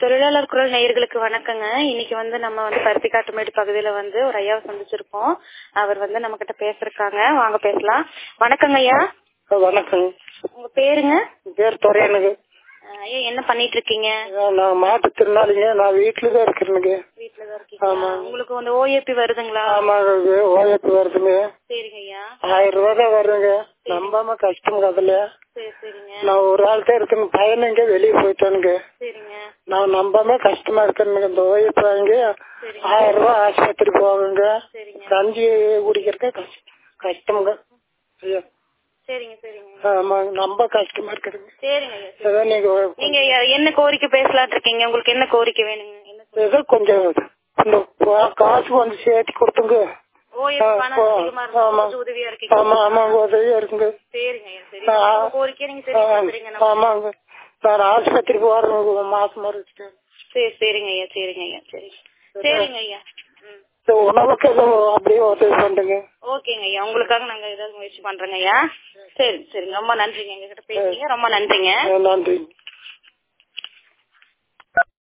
தொழிலாளர் குரல் நேயர்களுக்கு வணக்கங்க இன்னைக்கு வந்து நம்ம வந்து பருத்திக்காட்டுமேடு பகுதியில வந்து ஒரு ஐயாவை சந்திச்சிருக்கோம் அவர் வந்து நம்ம கிட்ட பேசிருக்காங்க வாங்க பேசலாம் வணக்கங்க ஐயா வணக்கம் உங்க பேருங்க பேர் துறையனுங்க அஹ் ஐயா என்ன பண்ணிட்டு இருக்கீங்க நான் மாற்றுத்திறனாளிங்க நான் வீட்டுல தான் இருக்கிறேனுங்க வீட்டுல தான் இருக்கீங்களா உங்களுக்கு வந்து ஓஏபி வருதுங்களா ஆமாங்க ஓஎப்பி வருதுங்க சரிங்க ஐயா ஆயிரம் ரூபாய் தான் வருங்க நம்பாம கஷ்டம் கதல சரி சரிங்க நான் ஒரு ஆள் தான் இருக்கேன் பையனுங்க வெளியே போயிட்டானுங்க சரிங்க நான் நம்பாம கஷ்டமா இருக்கேனுங்க இந்த ஓஎப்பி வாங்கி சரிங்க ஆயிரம் ரூபாய் ஆஸ்பத்திரி போகுங்க சரிங்க கஞ்சி குடிக்கிறதுக்கு கஷ்ட- கஷ்டமுங்க ஐயா சரிங்க சரிங்க ஆமாங்க ரொம்ப கஷ்டமா இருக்குதுங்க சரிங்க ஐயா சரி. அதான் நீங்க நீங்க ஐயா என்ன கோரிக்கை பேசலாம்னு இருக்கீங்க உங்களுக்கு என்ன கோரிக்கை வேணுங்க என்ன கோரிக்கை? ஏதோ கொஞ்சம் இந்த கா- காசு கொஞ்சம் சேர்த்து கொடுத்துங்க ஓஏபி பணம் ஆ, அதிகமா இருந்தா ஆமா. கொஞ்சம் உதவியா இருக்கீங்க ஆமா ஆமாங்க உதவியா இருக்குங்க சரிங்க ஐயா சரி ஆ. உங்க கோரிக்கையை நீங்க சரி பண்றீங்க நம்ம ஆமாங்க நான் ஆஸ்பத்திரி போறேங்க மாசமா இருக்கு சரி சரிங்க ஐயா சரிங்க ஐயா சரி சரிங்க ஐயா ம் இந்த உணவுக்கு ஏதோ அப்படியே உதவி பண்ணுங்க ஓகேங்க ஐயா உங்களுக்காக நாங்க ஏதாவது முயற்சி பண்றோங்க ஐயா சரி சரிங்க ரொம்ப நன்றிங்க எங்ககிட்ட பேசுறீங்க ரொம்ப நன்றிங்க நன்றி